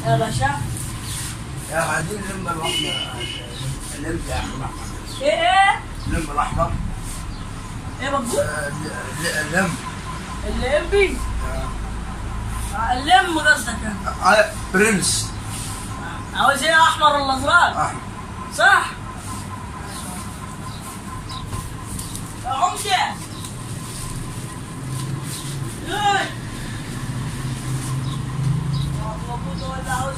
يا باشا يا عايزين اللم الاحمر اللم يا احمر ايه ايه اللم الاحمر ايه بقول آه، ال- اللم اللمبي آه، اللم قصدك آه، برنس عاوز ايه احمر ولا ازرق احمر صح يا عمدة ايه ولا عاوز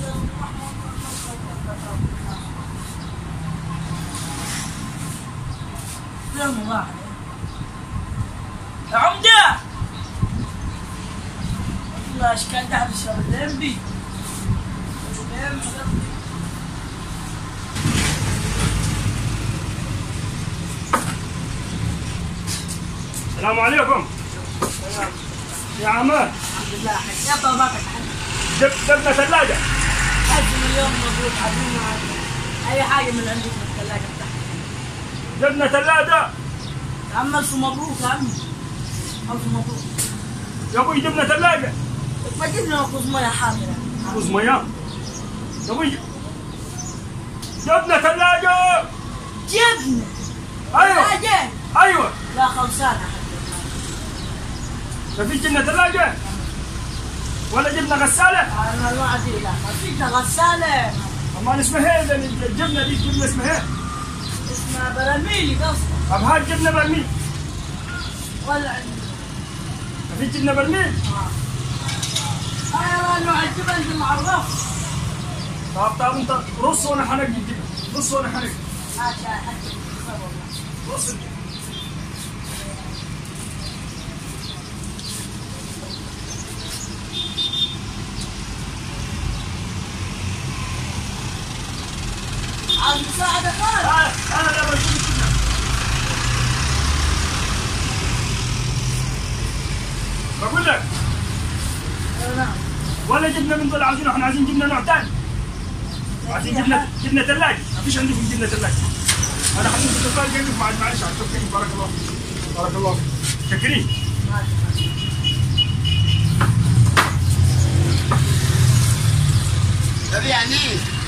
لم واحد يا عمدة والله اشكال ده بشرب اللمبي اللمبي السلام عليكم يا عمار الحمد لله حاج يا طلباتك حاج جب جبنا ثلاجة حاج مليون مبروك حبيبنا اي حاجه من عندك في الثلاجه بتاعتك جبنا ثلاجة يا عم الف مبروك يا عم الف مبروك يا ابوي جبنا ثلاجة بجيب لنا كوز ميه حاضره كوز مياه يا ابوي جبنا ثلاجة جبنه ايوه ثلاجه ايوه لا خلصانه ما في جبنا ثلاجة ولا جبنا غسالة انا الوعد لا ما فيك غساله اما اسمها ايه اللي الجبنة دي جبنة اسمها ايه؟ اسمها براميلي قصدك طب هات جبنة برميل ولا عندي ما في جبنة برميل انا نوع الجبن دي معرف طب طب انت رص وانا حنقي الجبنة رص وانا حنقي هات يا حاج والله. رص الجبنة. عاوز مساعده خالص تعال تعال يا رجل الجبنة بقول لك نعم ولا جبنه من دول عاوزين احنا عايزين جبنه نوع ثاني عايزين جبنه جبنه ثلاجه ما فيش عندكم جبنه ثلاجه انا حطيت في الدكان جاي لكم بعد معلش على التوكيل بارك الله فيك بارك الله فيك شكرين طب يعني ايه؟